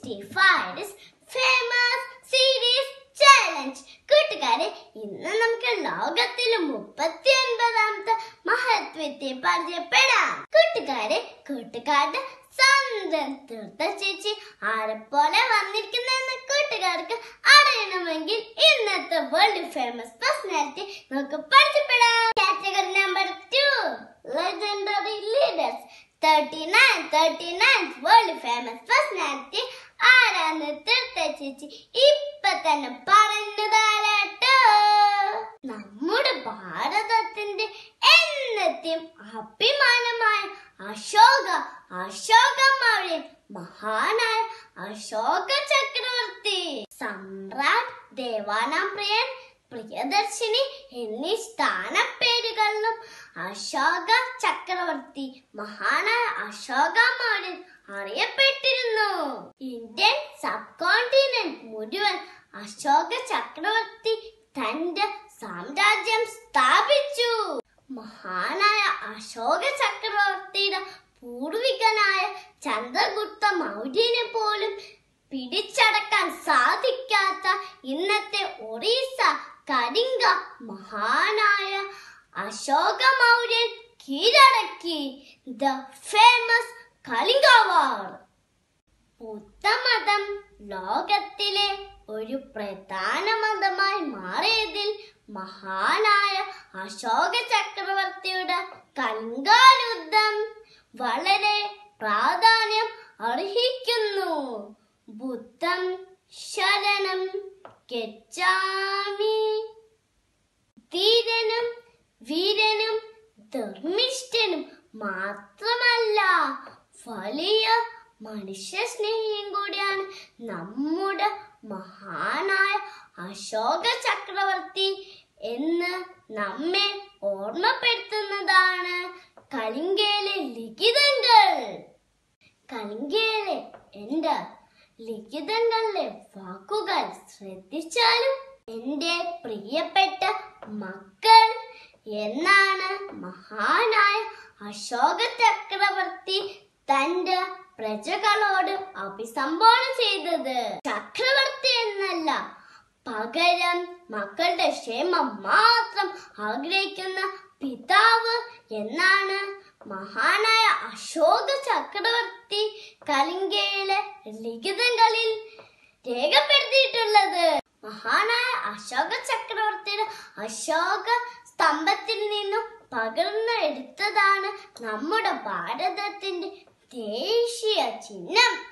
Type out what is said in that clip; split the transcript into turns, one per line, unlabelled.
65 famous series challenge കൂട്ടുകാരെ ഇന്ന് നമുക്ക് ലോകത്തിലെ മുപ്പത്തി ഒൻപതാമത്തെ മഹത്വത്തെ പരിചയപ്പെടാം കൂട്ടുകാരെ കൂട്ടുകാരുടെ സ്വന്തം തീർത്ത ചേച്ചി ആരെപ്പോലെ വന്നിരിക്കുന്നെന്ന് കൂട്ടുകാർക്ക് അറിയണമെങ്കിൽ ഇന്നത്തെ വേൾഡ് ഫേമസ് പേഴ്സണാലിറ്റി നമുക്ക് പരിചയപ്പെടാം category number two legendary leaders thirty nine thirty nine world famous personality ആരാന്ന് തീർത്ത ചേച്ചി ഇപ്പൊ തന്നെ പറഞ്ഞു തരാട്ടോ നമ്മുടെ ഭാരതത്തിന്റെ എന്നത്തെയും അഭിമാനമായ അശോക അശോക മൗര്യൻ മഹാനായ അശോക ചക്രവർത്തി സമ്രാട്ട് ദേവാനാംപ്രിയൻ പ്രിയദർശിനി എന്നീ സ്ഥാനപ്പേരുകളിലും അശോക ചക്രവർത്തി മഹാനായ അശോക മൗര്യൻ അറിയപ്പെട്ടിരുന്നു Indian subcontinent Ashoka ചക്രവർത്തി തന്റെ സാമ്രാജ്യം സ്ഥാപിച്ചു മഹാനായ അശോക ചക്രവർത്തിയുടെ പൂർവികനായ ചന്ദ്രഗുപ്ത മൗര്യനെ പോലും പിടിച്ചടക്കാൻ സാധിക്കാത്ത ഇന്നത്തെ ഒറീസ കലിംഗ മഹാനായ അശോക മൗര്യൻ കീഴടക്കി ദ ഫേമസ് കലിംഗ വാർ ബുദ്ധമതം ലോകത്തിലെ ഒരു പ്രധാന മതമായി മാറിയതിൽ മഹാനായ അശോക ചക്രവർത്തിയുടെ കലിംഗായുദ്ധം വളരെ പ്രാധാന്യം അർഹിക്കുന്നു ബുദ്ധം ശരണം ഗച്ഛാമി ധീരനും വീരനും ധർമ്മിഷ്ഠനും മാത്രമല്ല വലിയ മനുഷ്യ സ്നേഹിയും കൂടിയാണ് നമ്മുടെ മഹാനായ അശോക ചക്രവർത്തി എന്ന് നമ്മെ ഓർമ്മപ്പെടുത്തുന്നതാണ് കലിംഗയിലെ ലിഖിതങ്ങൾ കലിംഗയിലെ എന്റെ ലിഖിതങ്ങളിലെ വാക്കുകൾ ശ്രദ്ധിച്ചാലും എന്റെ പ്രിയപ്പെട്ട മക്കൾ എന്നാണ് മഹാനായ അശോക ചക്രവർത്തി തന്റെ പ്രജകളോട് അഭിസംബോധന ചെയ്തത് ചക്രവർത്തി എന്നല്ല പകരം മക്കളുടെ ക്ഷേമം മാത്രം ആഗ്രഹിക്കുന്ന പിതാവ് എന്നാണ് മഹാനായ അശോക ചക്രവർത്തി കലിംഗയിലെ ലിഖിതങ്ങളിൽ രേഖപ്പെടുത്തിയിട്ടുള്ളത് മഹാനായ അശോക ചക്രവർത്തിയുടെ അശോക സ്തംഭത്തിൽ നിന്നും പകർന്ന് എടുത്തതാണ് നമ്മുടെ ഭാരതത്തിന്റെ ദേശീയ ചിഹ്നം